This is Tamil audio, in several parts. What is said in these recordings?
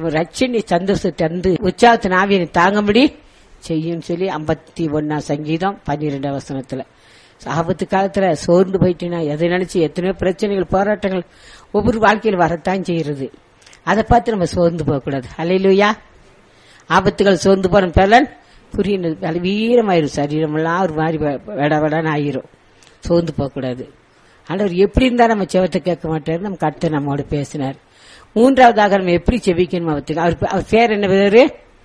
நம்ம ரட்சணி சந்தோஷத்தை தந்து உற்சாகத்தின் ஆவியை தாங்கும்படி செய்யும் சொல்லி ஐம்பத்தி ஒன்னாம் சங்கீதம் பன்னிரெண்டாம் வசனத்துல ஆபத்து காலத்துல சோர்ந்து போயிட்டுனா எதை நினைச்சு எத்தனையோ பிரச்சனைகள் போராட்டங்கள் ஒவ்வொரு வாழ்க்கையில் வரத்தான் செய்யறது அதை பார்த்து நம்ம சோர்ந்து போகக்கூடாது அலையிலுயா ஆபத்துகள் சோர்ந்து போன பலன் புரியுது வீரமாயிரும் சரீரமெல்லாம் ஒரு மாதிரி வெட வெடன்னு ஆயிரும் சோர்ந்து போகக்கூடாது ஆண்டவர் எப்படி இருந்தா நம்ம செவத்தை கேட்க மாட்டாரு நம்ம கர்த்தர் நம்மோட பேசினார் மூன்றாவதாக நம்ம எப்படி செவிக்கணும் அவத்துக்கு அவர் அவர் பேர் என்ன பேரு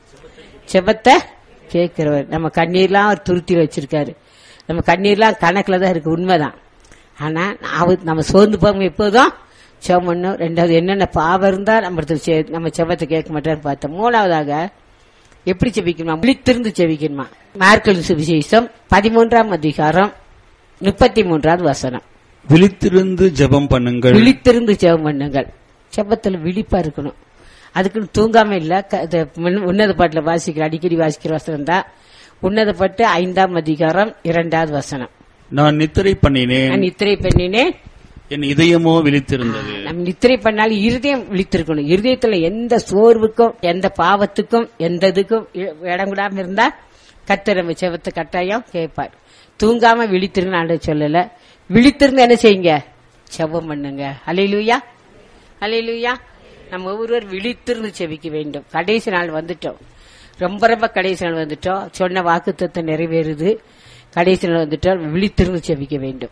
செபத்தை கேட்கிறவர் நம்ம கண்ணீர்லாம் அவர் துருத்தி வச்சிருக்காரு நம்ம கண்ணீர்லாம் கணக்குல தான் இருக்கு உண்மைதான் ஆனா அவர் நம்ம சோர்ந்து போகும் எப்போதும் செவம் பண்ணும் ரெண்டாவது என்னென்ன பாவம் இருந்தா நம்ம நம்ம செபத்தை கேட்க மாட்டாரு பார்த்தோம் மூணாவதாக எப்படி செபிக்கணுமா விழித்திருந்து செபிக்கணுமா மார்க்கல் சுவிசேஷம் பதிமூன்றாம் அதிகாரம் முப்பத்தி மூன்றாவது வசனம் விழித்திருந்து ஜெபம் பண்ணுங்கள் விழித்திருந்து ஜெபம் பண்ணுங்கள் செபத்துல விழிப்பா இருக்கணும் அதுக்குன்னு தூங்காம இல்ல க- இது முன்ன- உன்னத பாட்டுல வாசிக்கிற அடிக்கடி வாசிக்கிற வசனம் தான் உன்னத பாட்டு ஐந்தாம் அதிகாரம் இரண்டாவது வசனம் நான் நித்திரை பண்ணினேன் நான் நித்திரை பண்ணினேன் என் இதயமோ விழித்திருந்தது நம்ம நித்திரை பண்ணாலும் இருதயம் விழித்திருக்கணும் இருதயத்துல எந்த சோர்வுக்கும் எந்த பாவத்துக்கும் எந்த இதுக்கும் இ- இடம் விடாம இருந்தா கர்த்தர் நம்ம செவத்தை கட்டாயம் கேட்பார் தூங்காம விழித்திருங்க ஆண்டவர் சொல்லல விழித்திருந்து என்ன செய்யுங்க செவம் பண்ணுங்க அலையிலுயா அலையிலுயா நம்ம ஒவ்வொருவர் விழித்திருந்து செவிக்க வேண்டும் கடைசி நாள் வந்துட்டோம் ரொம்ப ரொம்ப கடைசி நாள் வந்துட்டோம் சொன்ன வாக்குத்தத்தை நிறைவேறுது கடைசி நாள் வந்துட்டோம் விழித்திருந்து செவிக்க வேண்டும்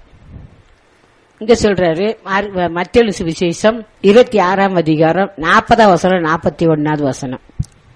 இங்க சொல்றாரு மத்திய சுவிசேஷம் இருபத்தி ஆறாம் அதிகாரம் நாற்பதாம் வசனம் நாற்பத்தி ஒன்னாவது வசனம்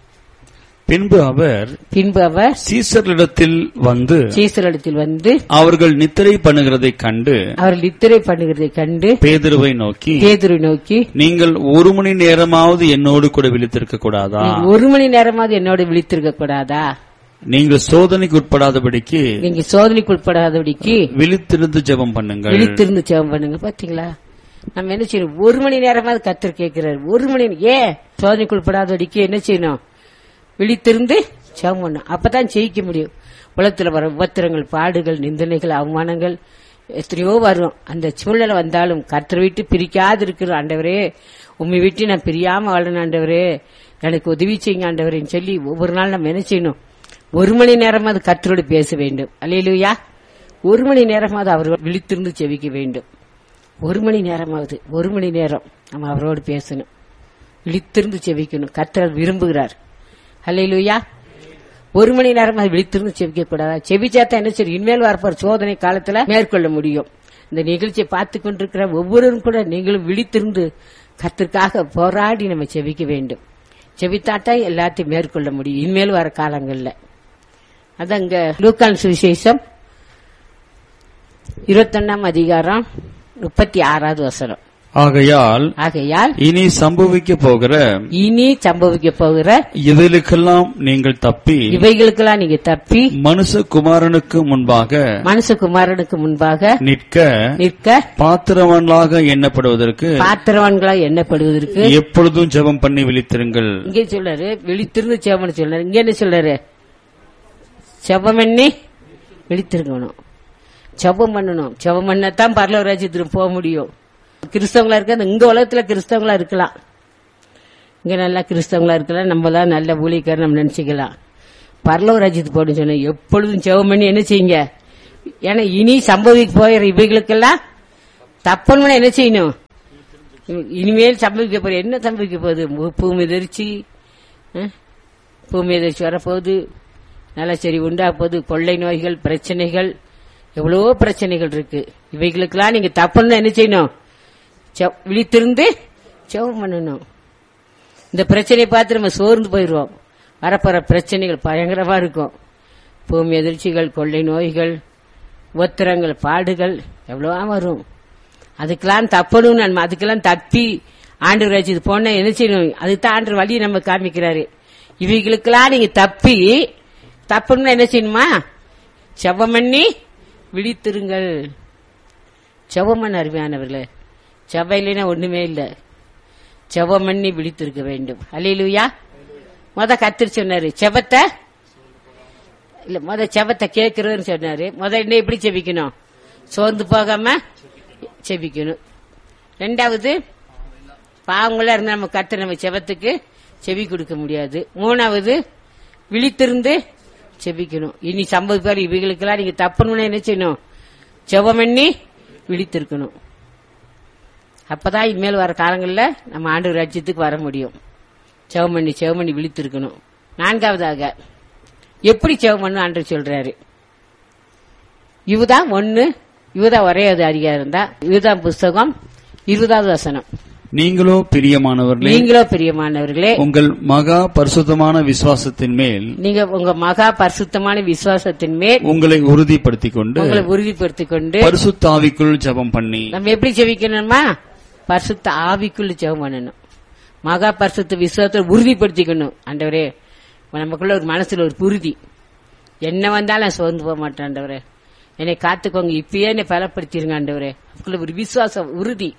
பின்பு அவர் பின்பு அவர் சீசர்களிடத்தில் வந்து சீசரிடத்தில் வந்து அவர்கள் நித்திரை பண்ணுகிறதைக் கண்டு அவர் நித்திரை பண்ணுகிறதை கண்டு பேதுருவை நோக்கி பேதுரு நோக்கி நீங்கள் ஒரு மணி நேரமாவது என்னோடு கூட விழித்திருக்க கூடாதா "நீங்க ஒரு மணி நேரமாவது என்னோட விழித்திருக்க கூடாதா நீங்கள் சோதனைக்கு உட்படாதபடிக்கு நீங்க சோதனைக்கு உட்படாதபடிக்கு விழித்திருந்து ஜெபம் பண்ணுங்கள் விழித்திருந்து ஜெபம் பண்ணுங்க பாத்தீங்களா நம்ம என்ன செய்யணும் ஒரு மணி நேரமாவது கத்தர் கேட்கிறாரு ஒரு மணி ஏன் சோதனைக்கு உட்படாதபடிக்கு என்ன செய்யணும் விழித்திருந்து ஜெபம் பண்ணணும் அப்பதான் ஜெயிக்க முடியும் உலகத்துல வர உபத்திரங்கள் பாடுகள் நிந்தனைகள் அவமானங்கள் எத்தனையோ வரும் அந்த சூழ்நிலை வந்தாலும் கத்தரை விட்டு பிரிக்காது இருக்கிற ஆண்டவரே உண்மை விட்டு நான் பிரியாம வாழணும் ஆண்டவரே எனக்கு உதவி செய்யுங்க ஆண்டவரேன்னு சொல்லி ஒவ்வொரு நாள் நம்ம என்ன செய்யணும் ஒரு மணி நேரமாவது கத்தரோடு பேச வேண்டும் அல்லையிலுயா ஒரு மணி நேரமாவது அவர் விழித்திருந்து செவிக்க வேண்டும் ஒரு மணி நேரமாவது ஒரு மணி நேரம் நம்ம அவரோடு பேசணும் விழித்திருந்து செவிக்கணும் கத்தர் விரும்புகிறார் அல்லையிலுயா ஒரு மணி நேரமாவது விழித்திருந்து செவிக்க கூடாதா செவிச்சாத்தான் என்ன சரி இனிமேல் வரப்போற சோதனை காலத்துல மேற்கொள்ள முடியும் இந்த நிகழ்ச்சியை பார்த்து கொண்டிருக்கிற ஒவ்வொருவரும் கூட நீங்களும் விழித்திருந்து கத்திற்காக போராடி நம்ம செவிக்க வேண்டும் செவித்தாட்டா எல்லாத்தையும் மேற்கொள்ள முடியும் இனிமேல் வர காலங்கள்ல அதான் இங்க லூக்கான் சுவிசேஷம் இருபத்தொன்னாம் அதிகாரம் முப்பத்தி ஆறாவது வசனம் ஆகையால் ஆகையால் இனி சம்பவிக்க போகிற இனி சம்பவிக்க போகிற இவைகளுக்கெல்லாம் நீங்கள் தப்பி இவைகளுக்கெல்லாம் நீங்க தப்பி மனுஷகுமாரனுக்கு முன்பாக மனுஷகுமாரனுக்கு முன்பாக நிற்க நிற்க பாத்திரவான்களாக எண்ணப்படுவதற்கு பாத்திரவான்களா எண்ணப்படுவதற்கு எப்பொழுதும் ஜெபம் பண்ணி விழித்திருங்கள் இங்கே சொல்றாரு விழித்திருந்து செவம் சொல்றாரு இங்க என்ன சொல்றாரு செவம் பண்ணி விழித்திருக்கணும் செவம் பண்ணணும் செவம் பண்ணத்தான் பரலவ ராஜ்யத்துக்கு போக முடியும் கிறிஸ்தவங்களா இருக்க இங்க உலகத்துல கிறிஸ்தவங்களா இருக்கலாம் இங்க நல்லா கிறிஸ்தவங்களா இருக்கலாம் நம்ம தான் நல்ல ஊழியக்காரர் நம்ம நினைச்சுக்கலாம் பரலவ ராஜ்யத்துக்கு போகணும்னு சொன்ன எப்பொழுதும் செவம் பண்ணி என்ன செய்யுங்க ஏன்னா இனி சம்பவிக்க போகிற இவைகளுக்கெல்லாம் தப்பணும்னா என்ன செய்யணும் இனிமேல் சம்பவிக்க போற என்ன சம்பவிக்க போகுது பூ- பூமி எதிர்ச்சி அஹ், பூமி எதிர்ச்சி வரப்போகுது நிலச்சரி உண்டா போகுது கொள்ளை நோய்கள் பிரச்சனைகள் எவ்வளவோ பிரச்சனைகள் இருக்கு இவைகளுக்கெல்லாம் நீங்க தப்புன்னு என்ன செய்யணும் செவ்- விழித்திருந்து செவம் பண்ணணும் இந்த பிரச்சனையை பார்த்து நம்ம சோர்ந்து போயிடுவோம் வரப்போற பிரச்சனைகள் பயங்கரமா இருக்கும் பூமி எதிர்ச்சிகள் கொள்ளை நோய்கள் ஒத்திரங்கள் பாடுகள் எவ்வளவா வரும் அதுக்கெல்லாம் தப்பணும் நம்ம அதுக்கெல்லாம் தப்பி ஆண்டு ராஜ்யத்து போன என்ன செய்யணும் அதுதான் ஆண்டு வழி நம்ம காமிக்கிறாரு இவைகளுக்கெல்லாம் நீங்க தப்பி தப்பணும்னா என்ன செய்யணுமா செவம் பண்ணி விழித்திருங்கள் செவமன் அருமையானவர்களே செவ்வாய் இல்லைன்னா ஒண்ணுமே இல்ல செவம் பண்ணி விழித்திருக்க வேண்டும் அல்லையிலுயா முத கத்திரி சொன்னாரு செவத்தை இல்ல முத செவத்தை கேட்கிறதுன்னு சொன்னாரு முத என்ன எப்படி செபிக்கணும் சோர்ந்து போகாம செபிக்கணும் ரெண்டாவது பாவங்களா இருந்தா நம்ம கத்து நம்ம செவத்துக்கு செவி கொடுக்க முடியாது மூணாவது விழித்திருந்து செபிக்கணும் இனி சம்பது பேர் இவைகளுக்கெல்லாம் நீங்க தப்பணும்னு என்ன செய்யணும் செவம் பண்ணி விழித்திருக்கணும் அப்பதான் இனிமேல் வர காலங்கள்ல நம்ம ஆண்டு ராஜ்யத்துக்கு வர முடியும் செவம் பண்ணி செவம் பண்ணி விழித்திருக்கணும் நான்காவதாக எப்படி செவம் பண்ணு ஆண்டு சொல்றாரு இவுதான் ஒன்னு இவுதான் ஒரே அது அதிகாரம் தான் இதுதான் புஸ்தகம் இருபதாவது வசனம் நீங்களோ பிரியமானவர்களே நீங்களோ பிரியமானவர்களே உங்கள் மகா பரிசுத்தமான விசுவாசத்தின் மேல் நீங்க உங்க மகா பரிசுத்தமான விசுவாசத்தின் மேல் உங்களை உறுதிப்படுத்திக் கொண்டு உங்களை உறுதிப்படுத்திக் கொண்டு பரிசுத்தாவிக்குள் ஜெபம் பண்ணி நம்ம எப்படி ஜெபிக்கணுமா பரிசுத்த ஆவிக்குள்ள ஜெபம் பண்ணணும் மகா பரிசுத்த விசுவாசத்தை உறுதிப்படுத்திக்கணும் ஆண்டவரே நமக்குள்ள ஒரு மனசுல ஒரு உறுதி என்ன வந்தாலும் நான் சோர்ந்து போக மாட்டேன் ஆண்டவரே என்னை காத்துக்கோங்க இப்பயே என்னை பலப்படுத்திருங்க ஆண்டவரே அதுக்குள்ள ஒரு விசுவாசம் உறுதி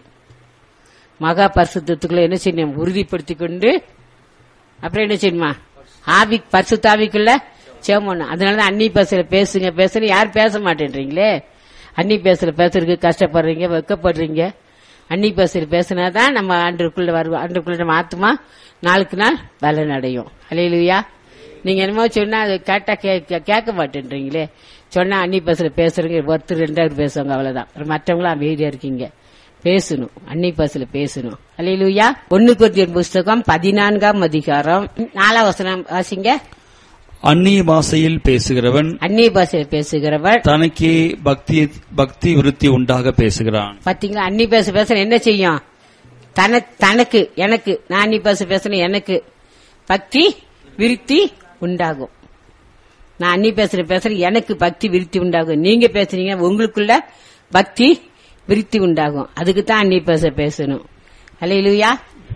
மகா பரிசுத்தத்துக்குள்ள என்ன செய்யணும் உறுதிப்படுத்திக் கொண்டு அப்புறம் என்ன செய்யணுமா ஆவி பரிசுத்த ஆவிக்குள்ள ஜெபம் பண்ணணும் அதனாலதான் அன்னி பேசல பேசுங்க பேசுங்க யாரும் பேச மாட்டேன்றீங்களே அன்னி பேசல பேசுறதுக்கு கஷ்டப்படுறீங்க வெக்கப்படுறீங்க அன்னி பேசல பேசினாதான் நம்ம ஆண்டுக்குள்ள வருவோம் ஆண்டுக்குள்ள நம்ம ஆத்துமா நாளுக்கு நாள் பலன் அடையும் அலையிலுயா நீங்க என்னமோ சொன்னா அது கேட்டா கே- கேட்க மாட்டேன்றீங்களே சொன்னா அன்னி பேசல பேசுறீங்க ஒருத்தர் ரெண்டாவது பேசுவாங்க அவ்வளவுதான் அப்புறம் மற்றவங்களும் அமைதியா இருக்கீங்க பேசணும் அன்னி பேசல பேசணும் அலையிலுயா ஒன்னு கொத்தியன் புஸ்தகம் பதினான்காம் அதிகாரம் நாலாம் வசனம் வாசிங்க அந்நிய பாஷையில் பேசுகிறவன் அந்நிய பாஷையில பேசுகிறவர் தனக்கே பக்தி பக்தி விருத்தி உண்டாக பேசுகிறான் பாத்தீங்களா அன்னி பேச பேச என்ன செய்யும் தன தனக்கு எனக்கு நான் அன்னி பேச பேசுறேன் எனக்கு பக்தி விருத்தி உண்டாகும் நான் அன்னி பேசுற பேசுறேன் எனக்கு பக்தி விருத்தி உண்டாகும் நீங்க பேசுறீங்க உங்களுக்குள்ள பக்தி விருத்தி உண்டாகும் அதுக்கு தான் அன்னி பேச பேசணும் அல்லையிலுயா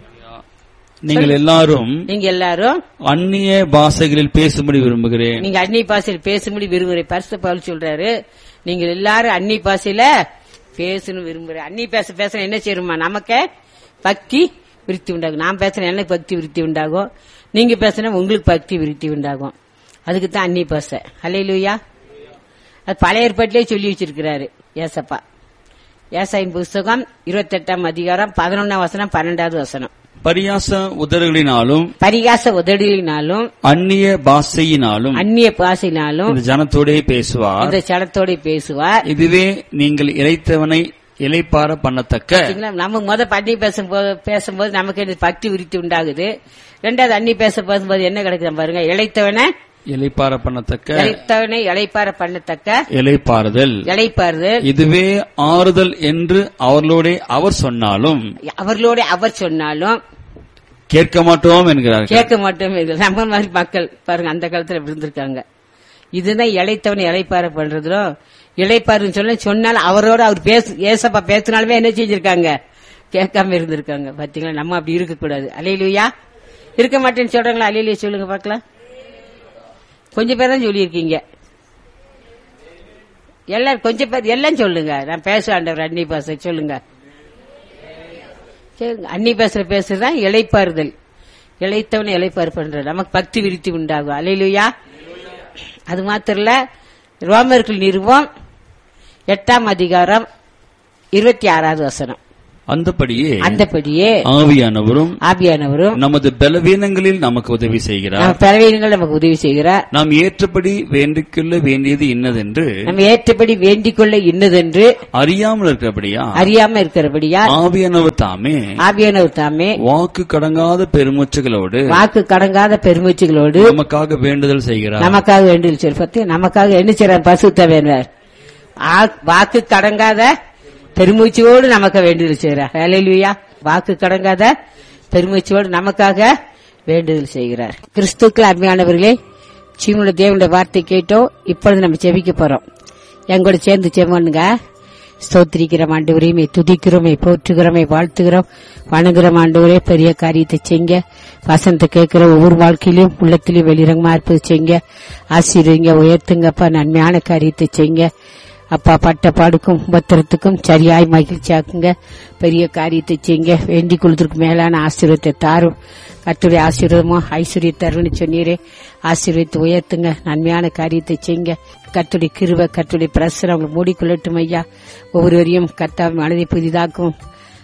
நீங்கள் எல்லாரும் நீங்க எல்லாரும் அந்நிய பாஷைகளில் பேசும்படி விரும்புகிறேன் நீங்க அன்னி பாஷையில் பேசும்படி விரும்புகிறேன் பரிசு பவுல் சொல்றாரு நீங்க எல்லாரும் அன்னி பாஷையில பேசணும் விரும்புறேன் அன்னி பேச பேச என்ன செய்யுமா நமக்கு பக்தி விருத்தி உண்டாகும் நான் பேசுறேன் எனக்கு பக்தி விருத்தி உண்டாகும் நீங்க பேசுனா உங்களுக்கு பக்தி விருத்தி உண்டாகும் அதுக்கு தான் அன்னி பாசை அலையிலுயா அது பழைய ஏற்பாட்டிலே சொல்லி வச்சிருக்கிறாரு ஏசப்பா ஏசாயின் புஸ்தகம் இருபத்தெட்டாம் அதிகாரம் பதினொன்னாம் வசனம் பன்னெண்டாவது வசனம் பரியாச உதறுகளினாலும் பரிகாச உதடியினாலும் அந்நிய பாஷையினாலும் அந்நிய பாசையினாலும் இந்த ஜனத்தோடே பேசுவார் இந்த சடத்தோட பேசுவார் இதுவே நீங்கள் இறைத்தவனை இலைப்பார பண்ணத்தக்க பாத்தீங்களா? நம்ம முத பண்ணி பேசும்போது பேசும்போது நமக்கு என்ன பக்தி விருத்தி உண்டாகுது ரெண்டாவது அன்னி பேச பேசும்போது என்ன கிடைக்குது பாருங்க இழைத்தவனை இலைப்பார பண்ணத்தக்க இழைத்தவனை இழைப்பார பண்ணத்தக்க இலைப்பாறுதல் இழைப்பாரு இதுவே ஆறுதல் என்று அவர்களோடே அவர் சொன்னாலும் அவர்களோட அவர் சொன்னாலும் கேட்க மாட்டோம் என்கிறார்கள் கேட்க மாட்டோம் நம்ம மாதிரி மக்கள் பாருங்க அந்த காலத்துல இப்படி இருந்திருக்காங்க இதுதான் இழைத்தவனை இழைப்பார பண்றதும் இழைப்பாருன்னு சொல்ல சொன்னாலும் அவரோட அவர் பேசு ஏசப்பா பேசினாலுமே என்ன செஞ்சிருக்காங்க கேட்காம இருந்திருக்காங்க பாத்தீங்களா நம்ம அப்படி இருக்க கூடாது அலையிலுயா இருக்க மாட்டேன்னு சொல்றாங்களா அலையிலுயா சொல்லுங்க பார்க்கலாம் கொஞ்சம் பேர் தான் சொல்லியிருக்கீங்க எல்லாரும் கொஞ்சம் பேர் எல்லாம் சொல்லுங்க நான் பேச ஆண்டவர் அன்னி பாச சொல்லுங்க சரிங்க. அன்னி பேசுற பேசுறதுதான் இளைப்பாறுதல் இளைத்தவனை இளைப்பாறு பண்றது நமக்கு பக்தி விருத்தி உண்டாகும் அலையிலுயா அது மாத்திரம் இல்ல ரோமர்கள் நிறுவம் எட்டாம் அதிகாரம் இருபத்தி ஆறாவது வசனம் அந்தபடியே அந்தபடியே ஆவியானவரும் ஆபியானவரும் நமது பலவீனங்களில் நமக்கு உதவி செய்கிறார் நம்ம பறவைகள் நமக்கு உதவி செய்கிறார் நாம் ஏற்றபடி வேண்டிக்கொள்ள வேண்டியது இன்னதென்று நம்ம ஏற்றபடி வேண்டிக் கொள்ள இன்னதென்று அறியாமல் இருக்கிறபடியா அறியாம இருக்கிறபடியா ஆவியானவர் தாமே ஆபியானவர் தாமே வாக்கு கடங்காத பெருமூச்சுகளோடு வாக்கு கடங்காத பெருமூச்சுகளோடு நமக்காக வேண்டுதல் செய்கிறார் நமக்காக வேண்டியது சொல்லி பத்தி நமக்காக என்ன செய்றார் பசுத்த வேண்டார் வாக்கு கடங்காத பெருமூச்சோடு நமக்கு வேண்டுதல் செய்கிறார் ஹalleluya வாக்கு கடங்காத பெருமூச்சோடு நமக்காக வேண்டுதல் செய்கிறார் கிறிஸ்துக்கள் அருமையானவர்களே சீனுடைய தேவனுடைய வார்த்தை கேட்டோம் இப்பொழுது நம்ம ஜெபிக்க போறோம் எங்கூட சேர்ந்து ஜெபணுங்க ஸ்தோத்திரிக்கிறோம் ஆண்டவரையுமே துதிக்கிறோமே போற்றுகிறோமே வாழ்த்துகிறோம் வணங்குறோம் ஆண்டவரே பெரிய காரியத்தை செய்ங்க வசனத்தை கேட்கிற ஒவ்வொரு வாழ்க்கையிலும் உள்ளத்திலும் வெளிரங்கமா இருப்பது செய்ங்க ஆசீர்வதிங்க உயர்த்துங்கப்பா நன்மையான காரியத்தை செய்ங்க அப்பா பட்ட பாடுக்கும் உபத்திரத்துக்கும் சரியாய் மகிழ்ச்சியாக்குங்க பெரிய காரியத்தை செய்ங்க வேண்டிக் கொள்வதற்கு மேலான ஆசீர்வத்தை தாரும் கத்துடைய ஆசீர்வாதமோ ஐஸ்வர்ய தருன்னு சொன்னீரே ஆசீர்வதித்து உயர்த்துங்க நன்மையான காரியத்தை செய்ங்க கத்துடைய கிருப கத்துடைய பிரசரம் அவங்க மூடிக்கொள்ளட்டும் ஐயா ஒவ்வொருவரையும் கர்த்தாவின் மனதை புதிதாக்கும்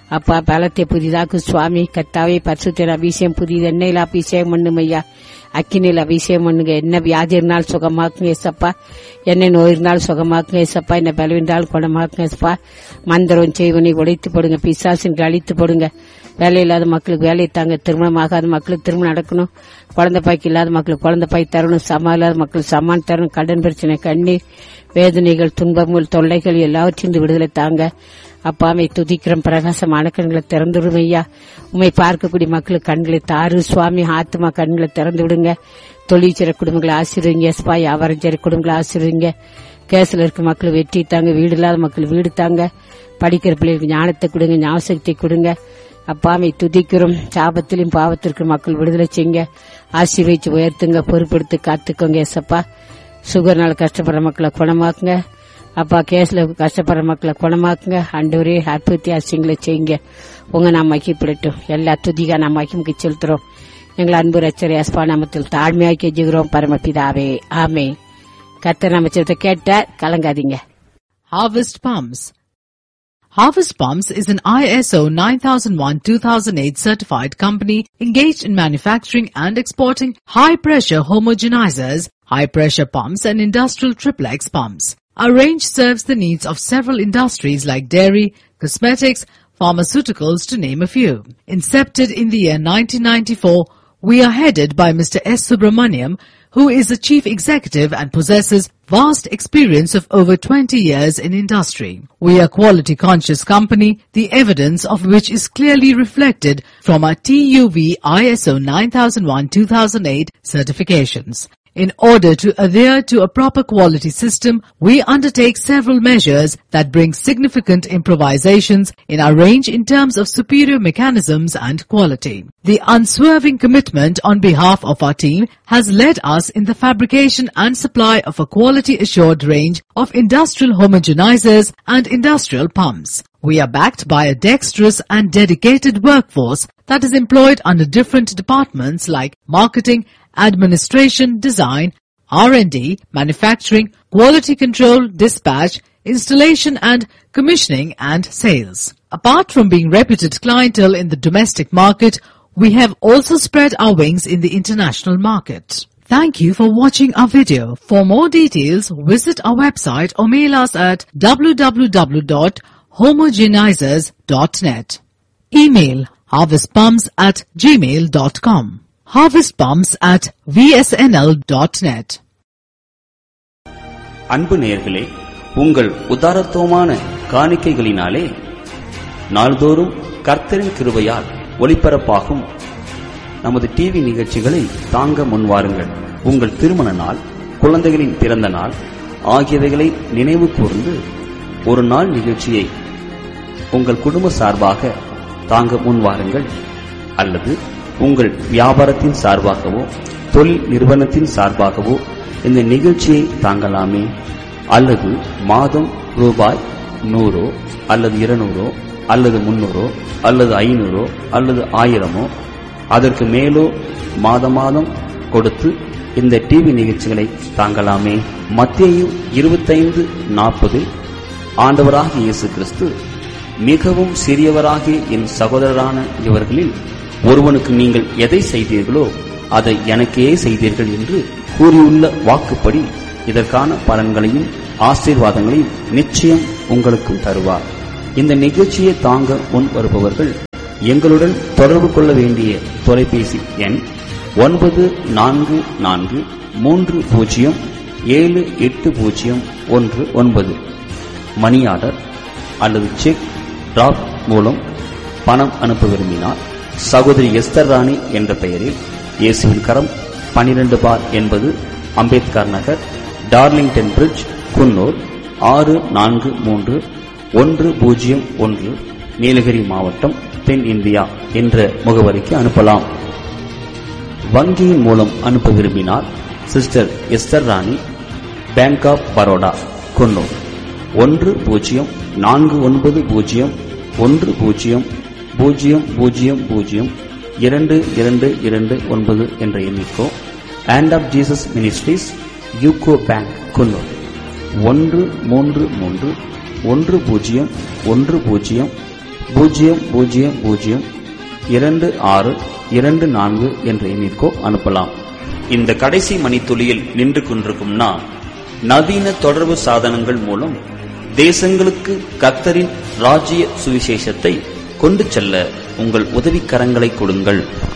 அப்பா பலத்தை புதிதாக்கு சுவாமி கத்தாவே பரிசுத்தின் அபிஷேகம் புதிது எண்ணெயில் அபிஷேகம் பண்ணும் ஐயா அக்கினியில் அபிஷேகம் பண்ணுங்க என்ன வியாதி இருந்தாலும் சுகமாக்குங்க ஏசப்பா என்ன நோய் இருந்தாலும் சுகமாக்குங்க ஏசப்பா என்ன பலவின்றாலும் குணமாக்குங்க ஏசப்பா மந்திரம் செய்வனை உடைத்து போடுங்க பிசாசின் அழித்து போடுங்க வேலை இல்லாத மக்களுக்கு வேலையை தாங்க திருமணம் ஆகாத மக்களுக்கு திருமணம் நடக்கணும் குழந்தை பாய்க்கு இல்லாத மக்களுக்கு குழந்தை பாய் தரணும் சமா இல்லாத மக்களுக்கு சமான் தரணும் கடன் பிரச்சனை கண்ணீர் வேதனைகள் துன்பங்கள் தொல்லைகள் எல்லாவற்றையும் விடுதலை தாங்க அப்பாமை துதிக்கிறோம் பிரகாசமான கண்களை திறந்து விடுங்க ஐயா உண்மை பார்க்கக்கூடிய மக்களுக்கு கண்களை தாரு சுவாமி ஆத்மா கண்களை திறந்து விடுங்க தொழிற்சிற குடும்பங்களை ஆசீர்வீங்க ஸ்பா வியாபாரம் செய்கிற குடும்பங்களை ஆசீர்வீங்க கேஸ்ல இருக்க மக்கள் வெற்றி தாங்க வீடு இல்லாத மக்கள் வீடு தாங்க படிக்கிற பிள்ளைகளுக்கு ஞானத்தை கொடுங்க ஞாபகத்தை கொடுங்க அப்பாமை துதிக்கிறோம் சாபத்திலும் பாவத்திற்கு மக்கள் விடுதலை செய்யுங்க ஆசீர்வதிச்சு உயர்த்துங்க பொறுப்பெடுத்து காத்துக்கோங்க ஏசப்பா சுகர்னால கஷ்டப்படுற மக்களை குணமாக்குங்க அப்பா கேஸ்ல கஷ்டப்படுற மக்களை குணமாக்குங்க அண்டவரே அற்புதத்தை அசிங்களை செய்யுங்க உங்க நாம் மகிப்படட்டும் எல்லா துதிகா நாம் மகிமுக்கு செலுத்துறோம் எங்கள் அன்பு ரச்சரி அஸ்பா நாமத்தில் தாழ்மையாக்கி கெஞ்சுகிறோம் பரமபிதாவே ஆமே கத்த நமச்சத்தை கேட்ட கலங்காதீங்க Harvest Palms. Harvest Palms is an ISO 9001-2008 certified company engaged in manufacturing and exporting high-pressure homogenizers, high-pressure pumps and industrial triplex pumps. Our range serves the needs of several industries like dairy, cosmetics, pharmaceuticals to name a few. Incepted in the year 1994, we are headed by Mr. S. Subramaniam, who is the chief executive and possesses vast experience of over 20 years in industry. We are a quality conscious company, the evidence of which is clearly reflected from our TUV ISO 9001-2008 certifications. In order to adhere to a proper quality system, we undertake several measures that bring significant improvisations in our range in terms of superior mechanisms and quality. The unswerving commitment on behalf of our team has led us in the fabrication and supply of a quality assured range of industrial homogenizers and industrial pumps. We are backed by a dexterous and dedicated workforce that is employed under different departments like marketing, administration, design, R&D, manufacturing, quality control, dispatch, installation and commissioning and sales. Apart from being reputed clientele in the domestic market, we have also spread our wings in the international market. Thank you for watching our video. For more details, visit our website or mail us at www.homogenizers.net. Email harvestpumps at gmail.com. Harvestpumps at vsnl.net. அன்பு நேயர்களே உங்கள் உதாரத்துவமான காணிக்கைகளினாலே நாள்தோறும் கர்த்தரின் கிருபையால் ஒளிபரப்பாகும் நமது டிவி நிகழ்ச்சிகளை தாங்க முன்வாருங்கள் உங்கள் திருமண நாள் குழந்தைகளின் பிறந்த நாள் ஆகியவைகளை நினைவு கூர்ந்து ஒரு நாள் நிகழ்ச்சியை உங்கள் குடும்ப சார்பாக தாங்க முன்வாருங்கள் அல்லது உங்கள் வியாபாரத்தின் சார்பாகவோ தொழில் நிறுவனத்தின் சார்பாகவோ இந்த நிகழ்ச்சியை தாங்கலாமே அல்லது மாதம் ரூபாய் நூறோ அல்லது இருநூறோ அல்லது முன்னூறோ அல்லது ஐநூறோ அல்லது ஆயிரமோ அதற்கு மேலோ மாத மாதம் கொடுத்து இந்த டிவி நிகழ்ச்சிகளை தாங்கலாமே மத்தேயு இருபத்தைந்து நாற்பதில் ஆண்டவராகிய இயேசு கிறிஸ்து மிகவும் சிறியவராகிய என் சகோதரரான இவர்களில் ஒருவனுக்கு நீங்கள் எதை செய்தீர்களோ அதை எனக்கே செய்தீர்கள் என்று கூறியுள்ள வாக்குப்படி இதற்கான பலன்களையும் ஆசீர்வாதங்களையும் நிச்சயம் உங்களுக்கும் தருவார் இந்த நிகழ்ச்சியை தாங்க முன் வருபவர்கள் எங்களுடன் தொடர்பு கொள்ள வேண்டிய தொலைபேசி எண் ஒன்பது நான்கு நான்கு மூன்று பூஜ்ஜியம் ஏழு எட்டு பூஜ்ஜியம் ஒன்று ஒன்பது மணி ஆர்டர் அல்லது செக் டிராப் மூலம் பணம் அனுப்ப விரும்பினால் சகோதரி எஸ்தர் ராணி என்ற பெயரில் இயேசுவின் கரம் பனிரெண்டு பார் என்பது அம்பேத்கர் நகர் டார்லிங்டன் பிரிட்ஜ் குன்னூர் ஆறு நான்கு மூன்று ஒன்று பூஜ்ஜியம் ஒன்று நீலகிரி மாவட்டம் தென் இந்தியா என்ற முகவரிக்கு அனுப்பலாம் வங்கியின் மூலம் அனுப்ப விரும்பினால் sister Esther Rani bank of Baroda Coonoor ஒன்று பூஜ்ஜியம் நான்கு ஒன்பது பூஜ்ஜியம் ஒன்று பூஜ்ஜியம் பூஜ்ஜியம் பூஜ்ஜியம் பூஜ்ஜியம் இரண்டு இரண்டு இரண்டு ஒன்பது என்ற எண்ணிக்கோ hand of Jesus ministries UCO bank Coonoor ஒன்று மூன்று மூன்று ஒன்று பூஜ்ஜியம் ஒன்று பூஜ்ஜியம் பூஜ்ஜியம் பூஜ்ஜியம் பூஜ்ஜியம் இரண்டு ஆறு இரண்டு நான்கு என்ற எண்ணிற்கோ அனுப்பலாம் இந்த கடைசி மணித்துளியில் நின்று கொண்டிருக்கும் நான் நவீன தொடர்பு சாதனங்கள் மூலம் தேசங்களுக்கு கத்தரின் ராஜ்ய சுவிசேஷத்தை கொண்டு செல்ல உங்கள் உதவிக்கரங்களை கொடுங்கள்